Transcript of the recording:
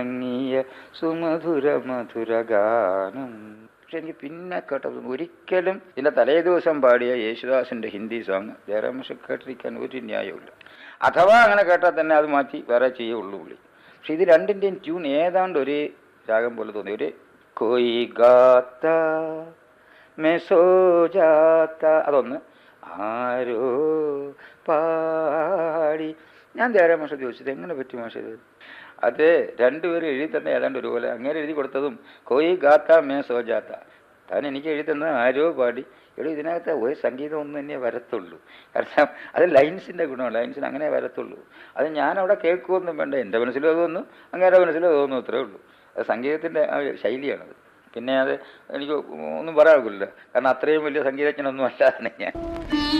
ഇണങ്ങിയ സുമധുര മധുര ഗാനം പക്ഷെ എനിക്ക് പിന്നെ കേട്ടത് ഒരിക്കലും ഇതിൻ്റെ തലേ ദിവസം പാടിയ യേശുദാസിൻ്റെ ഹിന്ദി സോങ് ജയറാമേഷ് കേട്ടിരിക്കാൻ ഒരു ന്യായവുമില്ല അഥവാ അങ്ങനെ കേട്ടാൽ തന്നെ അത് മാറ്റി വേറെ ചെയ്യുള്ളൂ പുള്ളി പക്ഷെ ഇത് രണ്ടിൻ്റെയും ട്യൂൺ ഏതാണ്ട് ഒരേ രാഗം പോലെ തോന്നി ഒരു കൊയ് ഗാത്ത മെസോജാത്ത അതൊന്ന് ആരോ പാടി ഞാൻ ദേരാ മാഷ ചോദിച്ചത് എങ്ങനെ പറ്റി മാഷ ഇത് അത് രണ്ടുപേരും എഴുതി തന്നെ ഏതാണ്ട് ഒരുപോലെ അങ്ങനെ എഴുതി കൊടുത്തതും കൊയ് ഗാത്ത മേ സോജാത്ത താൻ എനിക്ക് എഴുതി തന്നത് ആരോ പാടി എടോ ഇതിനകത്ത് ഒരു സംഗീതം ഒന്നും തന്നെ വരത്തുള്ളൂ കാരണം അത് ലൈൻസിൻ്റെ ഗുണമാണ് ലൈൻസിന് അങ്ങനെ വരത്തുള്ളൂ അത് ഞാൻ അവിടെ കേൾക്കുമൊന്നും വേണ്ട എൻ്റെ മനസ്സിലും അത് തോന്നുന്നു അങ്ങേരെ മനസ്സിലും അത് തോന്നുന്നു അത്രേ ഉള്ളൂ അത് സംഗീതത്തിൻ്റെ ആ ശൈലിയാണത് പിന്നെ അത് എനിക്ക് ഒന്നും പറയാൻ ഒക്കില്ല കാരണം അത്രയും വലിയ സംഗീതജ്ഞനൊന്നും അല്ലാതാണ് ഞാൻ